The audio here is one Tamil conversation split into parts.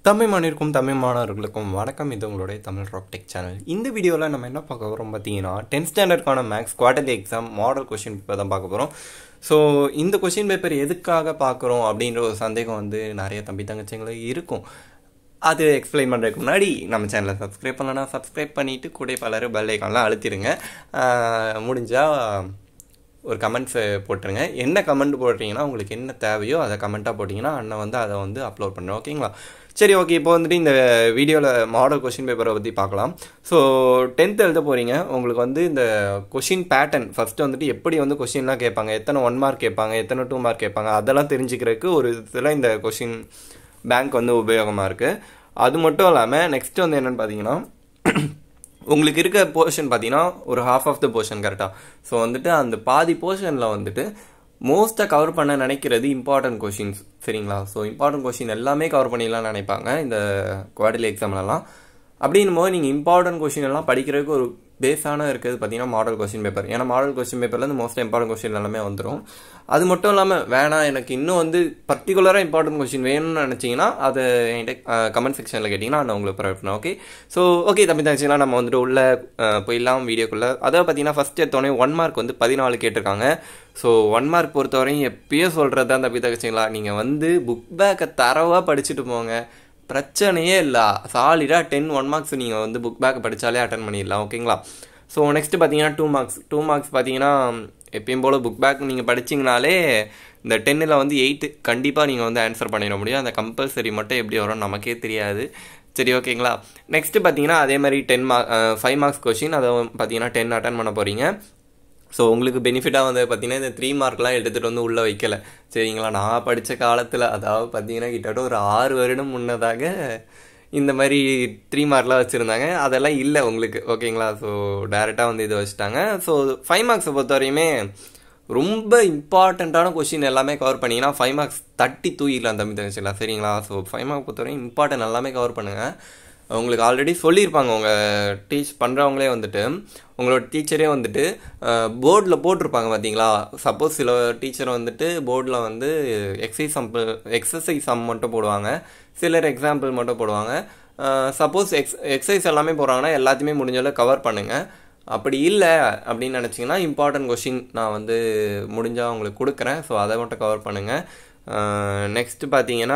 தமிழ் மாநிலக்கும் தமிழ் மாணவர்களுக்கும் வணக்கம் இது உங்களுடைய தமிழ் ராக் டெக் சேனல் இந்த வீடியோவில் நம்ம என்ன பார்க்க போகிறோம் பார்த்தீங்கன்னா டென்த் ஸ்டாண்டர்டுக்கான maths quarterly exam model question paper தான் பார்க்க போகிறோம் ஸோ இந்த கொஷின் பேப்பர் எதுக்காக பார்க்குறோம் அப்படின்ற ஒரு சந்தேகம் வந்து நிறைய தம்பி தங்கச்சிங்களுக்கு இருக்கும் அது எக்ஸ்பிளைன் பண்ணுறதுக்கு முன்னாடி நம்ம சேனலை சப்ஸ்கிரைப் பண்ணலன்னா சப்ஸ்கிரைப் பண்ணிவிட்டு கூட பலர் பெல் ஐக்கான்லாம் அழுத்திடுங்க முடிஞ்சால் ஒரு கமெண்ட்ஸ் போட்டுருங்க என்ன கமெண்ட் போடுறீங்கன்னா உங்களுக்கு என்ன தேவையோ அதை கமெண்ட்டாக போட்டிங்கன்னா அண்ணன் வந்து அதை வந்து அப்லோட் பண்ணுறேன் ஓகேங்களா சரி ஓகே இப்போ வந்துட்டு இந்த வீடியோவில் மாடல் கொஷின் பேப்பரை பற்றி பார்க்கலாம் ஸோ டென்த் எழுத போகிறீங்க உங்களுக்கு வந்து இந்த கொஷின் பேட்டர்ன் ஃபஸ்ட்டு வந்துட்டு எப்படி வந்து கொஷின்லாம் கேட்பாங்க எத்தனை ஒன் மார்க் கேட்பாங்க எத்தனை டூ மார்க் கேட்பாங்க அதெல்லாம் தெரிஞ்சுக்கிறதுக்கு ஒரு இதில் இந்த கொஷின் பேங்க் வந்து உபயோகமாக இருக்குது அது மட்டும் இல்லாமல் நெக்ஸ்ட் வந்து என்னென்னு பார்த்தீங்கன்னா உங்களுக்கு இருக்க போர்ஷன் பார்த்தீங்கன்னா ஒரு ஹாஃப் ஆஃப் த போர்ஷன் கரெக்டாக ஸோ வந்துட்டு அந்த பாதி போர்ஷனில் வந்துட்டு மோஸ்ட்டாக கவர் பண்ண நினைக்கிறது இம்பார்ட்டன்ட் கொஷின்ஸ் சரிங்களா ஸோ இம்பார்ட்டன்ட் கொஷின் எல்லாமே கவர் பண்ணிடலாம் நினைப்பாங்க இந்த குவார்டர்லி எக்ஸாம்லலாம் அப்படின்னும் போது நீங்கள் இம்பார்ட்டன்ட் கொஷின் எல்லாம் படிக்கிறதுக்கு ஒரு பேஸான இருக்கிறது பார்த்தீங்கன்னா மாடல் கொஷின் பேப்பர் ஏன்னா மாடல் கொஷின் பேப்பர்லேருந்து மோஸ்ட்டாக இம்பார்ட்டன்ட் கொஷின் எல்லாமே வந்துடும் அது மட்டும் இல்லாமல் வேணாம் எனக்கு இன்னும் வந்து பர்டிகுலராக இம்பார்ட்டன்ட் கொஷின் வேணும்னு நினச்சிங்கன்னா அதை என்கிட்ட கமெண்ட் செக்ஷனில் கேட்டிங்கன்னா நான் உங்களுக்கு ப்ரொவைட் பண்ணேன் ஓகே ஸோ ஓகே தம்பி தங்கச்சிங்களா நம்ம வந்துட்டு உள்ள போயிடலாம் வீடியோக்குள்ளே அதாவது பார்த்தீங்கன்னா ஃபஸ்ட் எடுத்தோடனே ஒன் மார்க் வந்து பதினாலு கேட்டிருக்காங்க ஸோ ஒன் மார்க் பொறுத்தவரையும் எப்பயோ சொல்கிறது தான் தம்பி தங்கச்சிங்களா நீங்கள் வந்து புக் பேக்கை தரவாக படிச்சுட்டு போங்க பிரச்சனையே இல்லை சாலிடாக டென் ஒன் மார்க்ஸ் நீங்கள் வந்து புக் பேக் படித்தாலே அட்டன் பண்ணிடலாம் ஓகேங்களா ஸோ நெக்ஸ்ட்டு பார்த்தீங்கன்னா டூ மார்க்ஸ் டூ மார்க்ஸ் பார்த்தீங்கன்னா எப்பயும் போல் புக் பேக் நீங்கள் படிச்சிங்கனாலே இந்த டென்னில் வந்து எயிட்டு கண்டிப்பாக நீங்கள் வந்து ஆன்சர் பண்ணிட முடியும் அந்த கம்பல்சரி மட்டும் எப்படி வரும் நமக்கே தெரியாது சரி ஓகேங்களா நெக்ஸ்ட்டு பார்த்தீங்கன்னா அதே மாதிரி ten mark five marks question அதை பார்த்தீங்கன்னா டென் அட்டன் பண்ண போகிறீங்க ஸோ உங்களுக்கு பெனிஃபிட்டாக வந்து பார்த்தீங்கன்னா இந்த த்ரீ மார்க்லாம் எடுத்துகிட்டு வந்து உள்ளே வைக்கல சரிங்களா நான் படித்த காலத்தில் அதாவது பார்த்தீங்கன்னா கிட்டத்தட்ட ஒரு ஆறு வருடம் முன்னதாக இந்த மாதிரி த்ரீ மார்க்லாம் வச்சுருந்தாங்க அதெல்லாம் இல்லை உங்களுக்கு ஓகேங்களா ஸோ டேரெக்டாக வந்து இது வச்சுட்டாங்க ஸோ ஃபைவ் மார்க்ஸை பொறுத்த வரையுமே ரொம்ப இம்பார்ட்டண்ட்டான கொஷின் எல்லாமே கவர் பண்ணிங்கன்னா ஃபைவ் மார்க்ஸ் தட்டி தூக்கிடலாம் தம்பி தங்கச்சிக்கலாம் சரிங்களா ஸோ ஃபைவ் மார்க் பொறுத்தவரையும் இம்பார்ட்டன்ட் எல்லாமே கவர் பண்ணுங்கள் உங்களுக்கு ஆல்ரெடி சொல்லியிருப்பாங்க உங்கள் டீச் பண்ணுறவங்களே வந்துட்டு உங்களோட டீச்சரே வந்துட்டு போர்டில் போட்டிருப்பாங்க பார்த்தீங்களா சப்போஸ் சில டீச்சர் வந்துட்டு போர்டில் வந்து எக்ஸசைஸ் சம்பிள் எக்ஸசைஸ் சம் மட்டும் போடுவாங்க சிலர் எக்ஸாம்பிள் மட்டும் போடுவாங்க சப்போஸ் எக்ஸ் எக்ஸசைஸ் எல்லாமே போடுறாங்கன்னா எல்லாத்தையுமே முடிஞ்சளவு கவர் பண்ணுங்கள் அப்படி இல்லை அப்படின்னு நினச்சிங்கன்னா இம்பார்ட்டன்ட் கொஷின் நான் வந்து முடிஞ்சால் உங்களுக்கு கொடுக்குறேன் ஸோ அதை மட்டும் கவர் பண்ணுங்கள் நெக்ஸ்ட்டு பார்த்தீங்கன்னா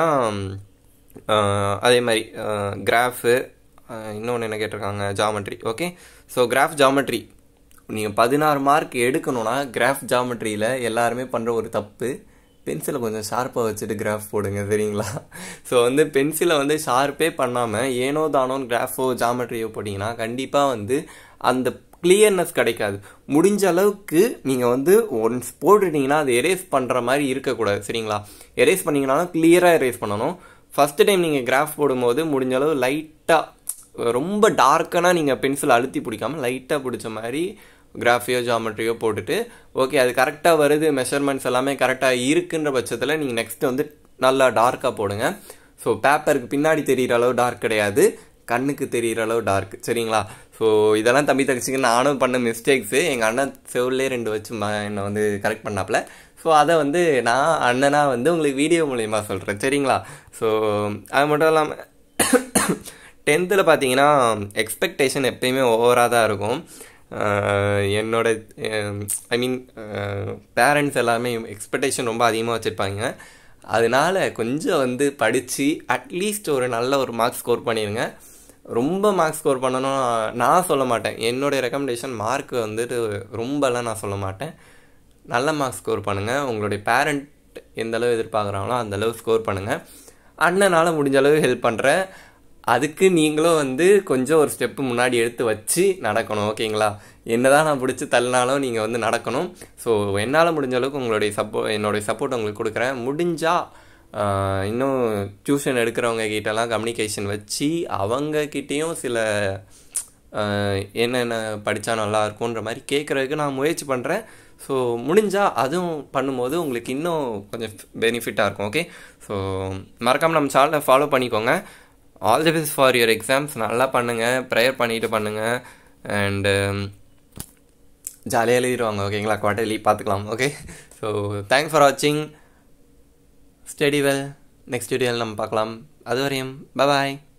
அதே மாதிரி கிராஃபு இன்னொன்று என்ன கேட்டிருக்காங்க geometry okay so graph geometry நீங்கள் பதினாறு மார்க் எடுக்கணும்னா கிராஃப் ஜாமெட்ரியில் எல்லாருமே பண்ணுற ஒரு தப்பு பென்சிலை கொஞ்சம் ஷார்ப்பாக வச்சுட்டு கிராஃப் போடுங்க சரிங்களா ஸோ வந்து பென்சிலை வந்து ஷார்ப்பே பண்ணாமல் ஏனோ தானோன்னு கிராஃபோ ஜாமெட்ரியோ போட்டிங்கன்னா கண்டிப்பாக வந்து அந்த கிளியர்னஸ் கிடைக்காது முடிஞ்ச அளவுக்கு நீங்கள் வந்து ஒன்ஸ் போட்டுட்டீங்கன்னா அது எரேஸ் பண்ணுற மாதிரி இருக்கக்கூடாது சரிங்களா எரேஸ் பண்ணிங்கனாலும் கிளியராக எரேஸ் பண்ணணும் ஃபஸ்ட்டு டைம் நீங்கள் கிராஃப் போடும்போது முடிஞ்ச அளவு லைட்டாக ரொம்ப டார்க்கனாக நீங்கள் பென்சில் அழுத்தி பிடிக்காமல் லைட்டாக பிடிச்ச மாதிரி கிராஃபியோ ஜாமெட்ரியோ போட்டுட்டு ஓகே அது கரெக்டாக வருது மெஷர்மெண்ட்ஸ் எல்லாமே கரெக்டாக இருக்குன்ற பட்சத்தில் நீங்கள் நெக்ஸ்ட் வந்து நல்லா டார்க்காக போடுங்க ஸோ பேப்பருக்கு பின்னாடி தெரிகிற அளவு டார்க் கிடையாது கண்ணுக்கு தெரிகிற அளவு டார்க் சரிங்களா ஸோ இதெல்லாம் தம்பி தங்கச்சிக்கு நானும் பண்ண மிஸ்டேக்ஸு எங்கள் அண்ணன் செவ்லே ரெண்டு வச்சு என்னை வந்து கரெக்ட் பண்ணாப்புல ஸோ அதை வந்து நான் அண்ணனாக வந்து உங்களுக்கு வீடியோ மூலயமா சொல்கிறேன் சரிங்களா ஸோ அது மட்டும் இல்லாமல் டென்த்தில் பார்த்தீங்கன்னா எக்ஸ்பெக்டேஷன் எப்பயுமே ஓவராக தான் இருக்கும் என்னோட ஐ மீன் பேரண்ட்ஸ் எல்லாமே எக்ஸ்பெக்டேஷன் ரொம்ப அதிகமாக வச்சுருப்பாங்க அதனால கொஞ்சம் வந்து படித்து அட்லீஸ்ட் ஒரு நல்ல ஒரு மார்க் ஸ்கோர் பண்ணிடுங்க ரொம்ப மார்க் ஸ்கோர் பண்ணணும் நான் சொல்ல மாட்டேன் என்னுடைய ரெக்கமெண்டேஷன் மார்க் வந்துட்டு ரொம்பலாம் நான் சொல்ல மாட்டேன் நல்ல மார்க் ஸ்கோர் பண்ணுங்கள் உங்களுடைய பேரண்ட் எந்த அளவு எதிர்பார்க்குறாங்களோ அந்தளவு ஸ்கோர் பண்ணுங்கள் அண்ணனால் முடிஞ்ச அளவு ஹெல்ப் பண்ணுறேன் அதுக்கு நீங்களும் வந்து கொஞ்சம் ஒரு ஸ்டெப்பு முன்னாடி எடுத்து வச்சு நடக்கணும் ஓகேங்களா என்ன தான் நான் பிடிச்சி தள்ளினாலும் நீங்கள் வந்து நடக்கணும் ஸோ என்னால் முடிஞ்ச அளவுக்கு உங்களுடைய சப்போ என்னுடைய சப்போர்ட் உங்களுக்கு கொடுக்குறேன் முடிஞ்சால் இன்னும் டியூஷன் எடுக்கிறவங்க கிட்டலாம் கம்யூனிகேஷன் வச்சு அவங்கக்கிட்டேயும் சில என்னென்ன படித்தா நல்லா இருக்குன்ற மாதிரி கேட்குறதுக்கு நான் முயற்சி பண்ணுறேன் ஸோ முடிஞ்சால் அதுவும் பண்ணும்போது உங்களுக்கு இன்னும் கொஞ்சம் பெனிஃபிட்டாக இருக்கும் ஓகே ஸோ மறக்காமல் நம்ம சேனலை ஃபாலோ பண்ணிக்கோங்க all the best for your exams நல்லா பண்ணுங்கள் ப்ரேயர் பண்ணிட்டு பண்ணுங்கள் அண்டு ஜாலியாக எழுதிடுவாங்க ஓகேங்களா குவார்டர்லி பார்த்துக்கலாம் ஓகே ஸோ தேங்க்ஸ் ஃபார் வாட்சிங் ஸ்டடி வெல் நெக்ஸ்ட் வீடியோவில் நம்ம பார்க்கலாம் அது வரையும் பாய்